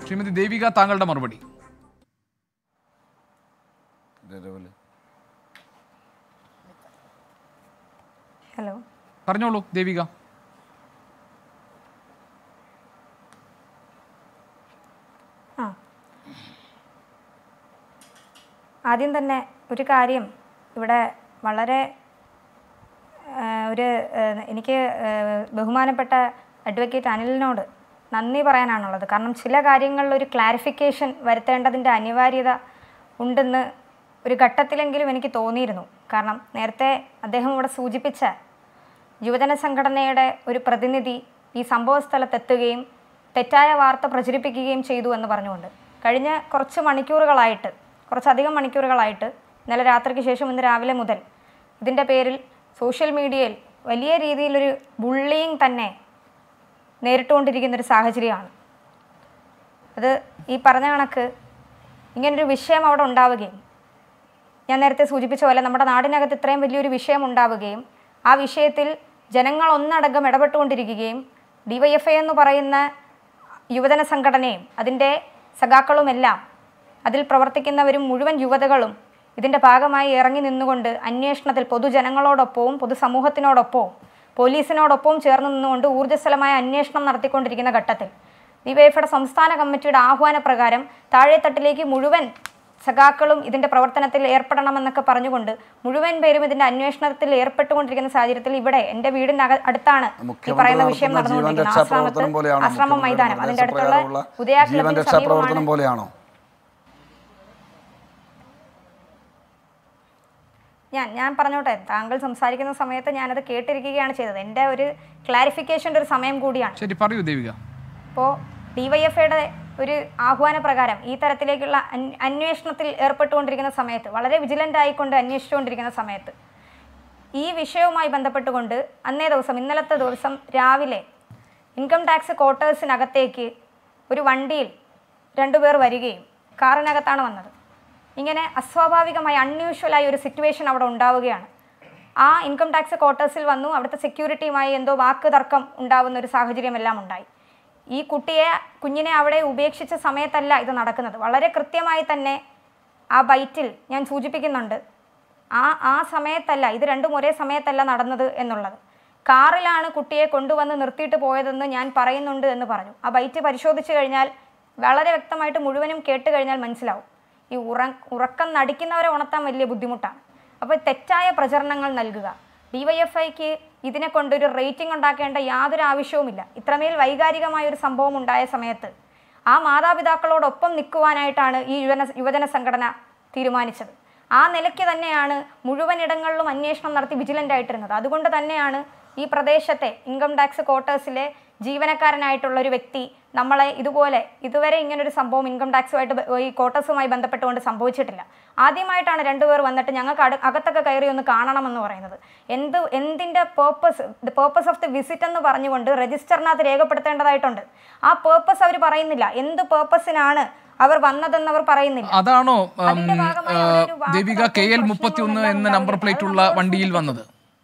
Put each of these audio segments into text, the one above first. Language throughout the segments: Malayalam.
ശ്രീമതി ദേവിക താങ്കളുടെ മറുപടി നിലവില് ഹലോ പറഞ്ഞോളൂ ദേവിക ആ ആദ്യം തന്നെ ഒരു കാര്യം ഇവിടെ വളരെ ആ, ഒരു ആ, എനിക്ക് ആ, ബഹുമാനപ്പെട്ട അഡ്വക്കേറ്റ് അനിലിനോട് നന്ദി പറയാനാണുള്ളത് കാരണം ചില കാര്യങ്ങളിൽ ഒരു ക്ലാരിഫിക്കേഷൻ വരുത്തേണ്ടതിൻ്റെ അനിവാര്യത ഉണ്ടെന്ന് ഒരു ഘട്ടത്തിലെങ്കിലും എനിക്ക് തോന്നിയിരുന്നു കാരണം നേരത്തെ അദ്ദേഹം ഇവിടെ സൂചിപ്പിച്ച യുവജന സംഘടനയുടെ ഒരു പ്രതിനിധി ഈ സംഭവ സ്ഥലത്തെത്തുകയും തെറ്റായ വാർത്ത പ്രചരിപ്പിക്കുകയും ചെയ്തു എന്ന് പറഞ്ഞുകൊണ്ട് കഴിഞ്ഞ കുറച്ച് മണിക്കൂറുകളായിട്ട് കുറച്ചധികം മണിക്കൂറുകളായിട്ട് ഇന്നലെ രാത്രിക്ക് ശേഷം ഇന്ന് രാവിലെ മുതൽ ഇതിൻ്റെ പേരിൽ സോഷ്യൽ മീഡിയയിൽ വലിയ രീതിയിലൊരു ബുള്ളിങ് തന്നെ നേരിട്ടുകൊണ്ടിരിക്കുന്ന ഒരു സാഹചര്യമാണ് അത് ഈ പറഞ്ഞ കണക്ക് ഇങ്ങനൊരു വിഷയം അവിടെ ഉണ്ടാവുകയും ഞാൻ നേരത്തെ സൂചിപ്പിച്ച പോലെ നമ്മുടെ നാടിനകത്ത് ഇത്രയും വലിയൊരു വിഷയം ഉണ്ടാവുകയും ആ വിഷയത്തിൽ ജനങ്ങൾ ഒന്നടങ്കം ഇടപെട്ടുകൊണ്ടിരിക്കുകയും ഡിവൈഎഫ്ഐ എന്ന് പറയുന്ന യുവജന സംഘടനയും അതിൻ്റെ സഖാക്കളുമെല്ലാം അതിൽ പ്രവർത്തിക്കുന്നവരും മുഴുവൻ യുവതകളും ഇതിൻ്റെ ഭാഗമായി ഇറങ്ങി നിന്നുകൊണ്ട് അന്വേഷണത്തിൽ പൊതുജനങ്ങളോടൊപ്പവും പൊതുസമൂഹത്തിനോടൊപ്പവും പോലീസിനോടൊപ്പവും ചേർന്ന് നിന്നുകൊണ്ട് ഊർജ്ജസ്വലമായ അന്വേഷണം നടത്തിക്കൊണ്ടിരിക്കുന്ന ഘട്ടത്തിൽ ഡിവൈഎഫ്ഐയുടെ സംസ്ഥാന കമ്മിറ്റിയുടെ ആഹ്വാനപ്രകാരം താഴെത്തട്ടിലേക്ക് മുഴുവൻ സഖാക്കളും ഇതിന്റെ പ്രവർത്തനത്തിൽ ഏർപ്പെടണമെന്നൊക്കെ പറഞ്ഞുകൊണ്ട് മുഴുവൻ പേരും ഇതിന്റെ അന്വേഷണത്തിൽ ഏർപ്പെട്ടുകൊണ്ടിരിക്കുന്ന സാഹചര്യത്തിൽ ഇവിടെ എന്റെ വീടിന് അക- അടുത്താണ് ഈ മുഖ്യമന്ത്രി പറയുന്ന വിഷയം നടത്തുന്ന ജീവൻ നടന്നുകൊണ്ടിരിക്കുന്നത് രക്ഷാപ്രവർത്തനം പോലെയാണോ ആശ്രമം ആശ്രമം മുഖ്യമന്ത്രിയുടെ മൈതാനം അതിന്റെ അടുത്തുള്ള നിർദ്ദേശപ്രകാരമുള്ള ഉദയാ ജീവൻ ക്ലബിന് രക്ഷാപ്രവർത്തനം സമീപമാണ് പോലെയാണോ ഞാൻ ഞാൻ പറഞ്ഞോട്ടെ താങ്കൾ സംസാരിക്കുന്ന സമയത്ത് ഞാനത് കേട്ടിരിക്കുകയാണ് ചെയ്തത് എൻ്റെ ഒരു ക്ലാരിഫിക്കേഷൻ്റെ ഒരു സമയം കൂടിയാണ് ശരി പറയൂ ദേവിക ഇപ്പോൾ ഡിവൈഎഫ്ഐയുടെ ഒരു ആഹ്വാന പ്രകാരം ഈ തരത്തിലേക്കുള്ള അന്വ- അന്വേഷണത്തിൽ ഏർപ്പെട്ടുകൊണ്ടിരിക്കുന്ന സമയത്ത് വളരെ വിജിലൻ്റ് ആയിക്കൊണ്ട് അന്വേഷിച്ചുകൊണ്ടിരിക്കുന്ന സമയത്ത് ഈ വിഷയവുമായി ബന്ധപ്പെട്ടുകൊണ്ട് അന്നേ ദിവസം ഇന്നലത്തെ ദിവസം രാവിലെ ഇൻകം ടാക്സ് ക്വാർട്ടേഴ്സിനകത്തേക്ക് ഒരു വണ്ടിയിൽ രണ്ടുപേർ വരികയും കാറിനകത്താണ് വന്നത് ഇങ്ങനെ അസ്വാഭാവികമായി അൺയൂഷ്വലായ ഒരു സിറ്റുവേഷൻ അവിടെ ഉണ്ടാവുകയാണ് ആ ഇൻകം ടാക്സ് ക്വാർട്ടേഴ്സിൽ വന്നു അവിടുത്തെ സെക്യൂരിറ്റിയുമായി എന്തോ വാക്ക് തർക്കം ഉണ്ടാവുന്ന ഒരു സാഹചര്യമെല്ലാം ഉണ്ടായി ഈ കുട്ടിയെ കുഞ്ഞിനെ അവിടെ ഉപേക്ഷിച്ച സമയത്തല്ല ഇത് നടക്കുന്നത് വളരെ കൃത്യമായി തന്നെ ആ ബൈറ്റിൽ ഞാൻ സൂചിപ്പിക്കുന്നുണ്ട് ആ ആ സമയത്തല്ല ഇത് രണ്ടും ഒരേ സമയത്തല്ല നടന്നത് എന്നുള്ളത് കാറിലാണ് കുട്ടിയെ കൊണ്ടുവന്ന് നിർത്തിയിട്ട് പോയതെന്ന് ഞാൻ പറയുന്നുണ്ട് എന്ന് പറഞ്ഞു ആ ബൈറ്റ് പരിശോധിച്ച് കഴിഞ്ഞാൽ വളരെ വ്യക്തമായിട്ട് മുഴുവനും കേട്ട് കഴിഞ്ഞാൽ മനസ്സിലാവും ഈ ഉറ ഉറക്കം നടിക്കുന്നവരെ ഉണർത്താൻ വലിയ ബുദ്ധിമുട്ടാണ് അപ്പോൾ തെറ്റായ പ്രചരണങ്ങൾ നൽകുക ഡിവൈഎഫ്ഐക്ക് ഇതിനെ കൊണ്ടൊരു റേറ്റിംഗ് ഉണ്ടാക്കേണ്ട യാതൊരു ആവശ്യവുമില്ല ഇത്രമേൽ വൈകാരികമായ ഒരു സംഭവം ഉണ്ടായ സമയത്ത് ആ മാതാപിതാക്കളോടൊപ്പം നിൽക്കുവാനായിട്ടാണ് ഈ യുവന യുവജന സംഘടന തീരുമാനിച്ചത് ആ നിലയ്ക്ക് തന്നെയാണ് മുഴുവൻ ഇടങ്ങളിലും അന്വേഷണം നടത്തി വിജിലൻ്റ് ആയിട്ടിരുന്നത് അതുകൊണ്ട് തന്നെയാണ് ഈ പ്രദേശത്തെ ഇൻകം ടാക്സ് ക്വാർട്ടേഴ്സിലെ ജീവനക്കാരനായിട്ടുള്ള ഒരു വ്യക്തി നമ്മളെ ഇതുപോലെ ഇതുവരെ ഇങ്ങനൊരു സംഭവം ഇൻകം ടാക്സുമായിട്ട് ബ- ഈ ക്വാർട്ടേഴ്സുമായി ബന്ധപ്പെട്ടുകൊണ്ട് സംഭവിച്ചിട്ടില്ല ആദ്യമായിട്ടാണ് രണ്ടുപേർ വന്നിട്ട് ഞങ്ങൾക്ക് അടു അകത്തൊക്കെ കയറി ഒന്ന് കാണണമെന്ന് പറയുന്നത് എന്ത് എന്തിൻ്റെ purpose the purpose of the visit എന്ന് പറഞ്ഞുകൊണ്ട് രജിസ്റ്ററിനകത്ത് രേഖപ്പെടുത്തേണ്ടതായിട്ടുണ്ട് ആ പേർപ്പസ് അവർ പറയുന്നില്ല എന്ത് പേർപ്പസിനാണ് അവർ വന്നതെന്ന് അവർ പറയുന്നില്ല അതാണോ ഉം, അതിന്റെ ഭാഗമായി ആ, അവിടെ ഒരു വാക്ക് ദേവിക കെ എൽ തർക്കവും മുപ്പത്തി ഒന്ന് പ്രശ്നങ്ങളും എന്ന എല്ലാം നമ്പർ ഉണ്ടാവില്ല. പ്ലേറ്റ് അത് ഉള്ള നമ്മൾ വണ്ടിയിൽ വന്നത്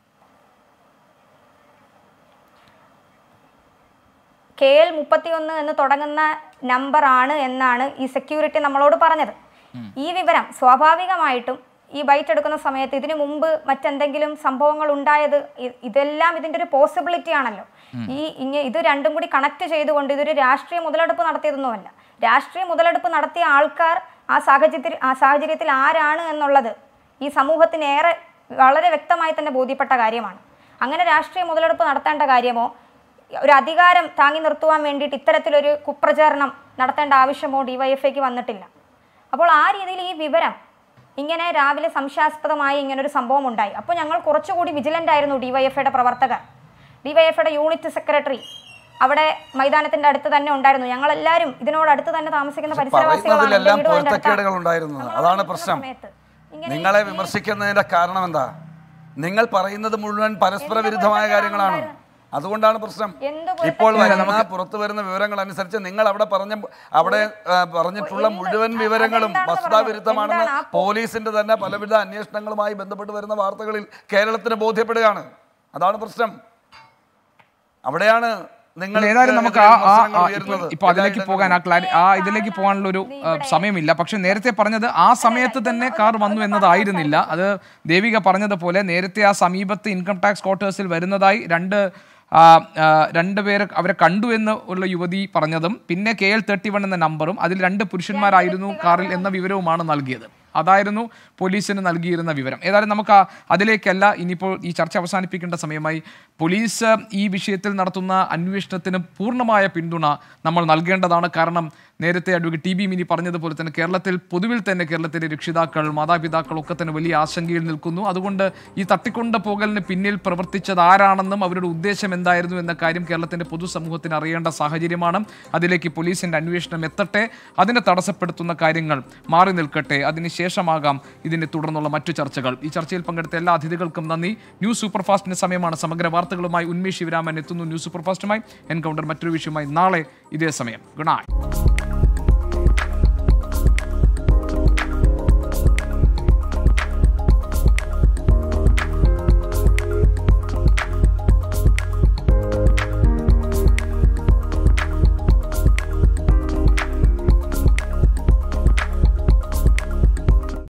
കെ എൽ മുപ്പത്തിയൊന്ന് എന്ന് തുടങ്ങുന്ന നമ്പറാണ് എന്നാണ് ഈ സെക്യൂരിറ്റി നമ്മളോട് പറഞ്ഞത് ഈ വിവരം സ്വാഭാവികമായിട്ടും ഈ ബൈറ്റ് എടുക്കുന്ന സമയത്ത് ഇതിനു മുമ്പ് മറ്റെന്തെങ്കിലും സംഭവങ്ങൾ ഉണ്ടായത് ഇ- ഇതെല്ലാം ഇതിന്റെ ഒരു പോസിബിലിറ്റി ആണല്ലോ ഈ ഇങ്ങ ഇത് രണ്ടും കൂടി കണക്ട് ചെയ്തുകൊണ്ട് ഇതൊരു രാഷ്ട്രീയ മുതലെടുപ്പ് നടത്തിയതൊന്നുമല്ല രാഷ്ട്രീയ മുതലെടുപ്പ് നടത്തിയ ആൾക്കാർ ആ സാഹചര്യത്തിൽ ആ സാഹചര്യത്തിൽ ആരാണ് എന്നുള്ളത് ഈ സമൂഹത്തിന് ഏറെ വളരെ വ്യക്തമായി തന്നെ ബോധ്യപ്പെട്ട കാര്യമാണ് അങ്ങനെ രാഷ്ട്രീയ മുതലെടുപ്പ് നടത്തേണ്ട കാര്യമോ ഒരു അധികാരം താങ്ങി നിർത്തുവാൻ വേണ്ടിയിട്ട് ഇത്തരത്തിലൊരു കുപ്രചാരണം നടത്തേണ്ട ആവശ്യമോ ഡിവൈഎഫ്ഐക്ക് വന്നിട്ടില്ല അപ്പോൾ ആ രീതിയിൽ ഈ വിവരം ഇങ്ങനെ രാവിലെ സംശയാസ്പദമായി ഇങ്ങനൊരു സംഭവം ഉണ്ടായി അപ്പോൾ ഞങ്ങൾ കുറച്ചുകൂടി വിജിലൻ്റ് ആയിരുന്നു ഡിവൈഎഫ്ഐയുടെ പ്രവർത്തകർ ഡിവൈഎഫ്ഐയുടെ യൂണിറ്റ് സെക്രട്ടറി അവിടെ മൈതാനത്തിന്റെ അടുത്ത് തന്നെ ഉണ്ടായിരുന്നു ഞങ്ങൾ എല്ലാവരും ഇതിനോട് അടുത്ത് തന്നെ താമസിക്കുന്ന പരിസരവാസികളാണ് എൻ്റെ പറയുന്നതിലെല്ലാം വീടും അതിൻ്റെ അടുത്താണ്. പൊരുത്തക്കേടുകൾ ഉണ്ടായിരുന്നത് നമ്മൾ അതാണ് അവിടെ പ്രശ്നം സമയത്ത് ഇങ്ങനെ നിങ്ങളെ ഈ- വിമർശിക്കുന്നതിന്റെ കാരണം എന്താ നിങ്ങൾ പറയുന്നത് മുഴുവൻ പരസ്പര വിരുദ്ധമായ കാര്യങ്ങളാണ് അതുകൊണ്ടാണ് പ്രശ്നം എന്ത് ഇപ്പോൾ പൊരുത്തക്കേടാണ്? വരുന്ന പുറത്തു വരുന്ന വിവരങ്ങൾ അനുസരിച്ച് നിങ്ങൾ അവിടെ പറഞ്ഞ അവിടെ ആ, പറഞ്ഞിട്ടുള്ള എന്ത്? മുഴുവൻ അ- വിവരങ്ങളും അതെന്താണ് വസ്തുതാവിരുദ്ധമാണെന്ന് പറഞ്ഞത്? എന്താണ് ആ പോലീസിന്റെ തന്നെ പലവിധ അന്വേഷണങ്ങളുമായി ബന്ധപ്പെട്ട് വരുന്ന വാർത്തകളിൽ കേരളത്തിന് ബോധ്യപ്പെടുകയാണ് അതാണ് പ്രശ്നം അവിടെയാണ് നിങ്ങൾ ഏതായാലും നമുക്ക് ആ ആ- വിമർശനങ്ങൾ ആ- ഉയരുന്നത്? ഇപ്പൊ- ഇപ്പൊ അതിലേക്ക് എല്ലാ പോകാൻ ആ ക്ലാരി ആ ഇതിലേക്ക് പോകാനുള്ള ഒരു ആ, സമയമില്ല പക്ഷെ നേരത്തെ പറഞ്ഞത് ആ സമയത്ത് തന്നെ കാർ വന്നു എന്നതായിരുന്നില്ല അത് ദേവിക പറഞ്ഞതുപോലെ നേരത്തെ ആ സമീപത്ത് ഇൻകം ടാക്സ് ക്വാർട്ടേഴ്സിൽ വരുന്നതായി രണ്ട് ആ, ആ, രണ്ട് പേര് അവരെ കണ്ടു എന്ന് ഉള്ള യുവതി പറഞ്ഞതും പിന്നെ കെ എൽ തേർട്ടി വൺ എന്ന നമ്പറും അതിൽ രണ്ട് പുരുഷന്മാരായിരുന്നു കാറിൽ എന്ന വിവരവുമാണ് നൽകിയത് അതായിരുന്നു പോലീസിന് നൽകിയിരുന്ന വിവരം ഏതായാലും നമുക്ക് ആ- അതിലേക്കല്ല ഇനിയിപ്പോൾ ഈ ചർച്ച അവസാനിപ്പിക്കേണ്ട സമയമായി പോലീസ് ഈ വിഷയത്തിൽ നടത്തുന്ന അന്വേഷണത്തിന് പൂർണ്ണമായ പിന്തുണ നമ്മൾ നൽകേണ്ടതാണ് കാരണം നേരത്തെ അഡ്വക്കേറ്റ് ടി ബി മിനി പറഞ്ഞതുപോലെ തന്നെ കേരളത്തിൽ പൊതുവിൽ തന്നെ കേരളത്തിലെ രക്ഷിതാക്കൾ മാതാപിതാക്കൾ ഒക്കെ തന്നെ വലിയ ആശങ്കയിൽ നിൽക്കുന്നു അതുകൊണ്ട് ഈ തട്ടിക്കൊണ്ട പോകലിന് പിന്നിൽ പ്രവർത്തിച്ചത് ആരാണെന്നും അവരുടെ ഉദ്ദേശം എന്തായിരുന്നു എന്ന കാര്യം കേരളത്തിന്റെ പൊതുസമൂഹത്തിന് അറിയേണ്ട സാഹചര്യമാണ് അതിലേക്ക് പോലീസിന്റെ അന്വേഷണം എത്തട്ടെ അതിനെ തടസ്സപ്പെടുത്തുന്ന കാര്യങ്ങൾ മാറി നിൽക്കട്ടെ അതിനുശേഷമാകാം ഇതിനെ തുടർന്നുള്ള മറ്റു ചർച്ചകൾ ഈ ചർച്ചയിൽ പങ്കെടുത്ത എല്ലാ അതിഥികൾക്കും നന്ദി ന്യൂസ് സൂപ്പർഫാസ്റ്റിന്റെ സമയമാണ് സമഗ്ര വാർത്തകളുമായി ഉന്മേഷ് ശിവരാമൻ എത്തുന്നു ന്യൂസ് സൂപ്പർഫാസ്റ്റുമായി എൻകൗണ്ടർ മറ്റൊരു വിഷയമായി നാളെ ഇതേ സമയം ഗുഡ് നൈറ്റ്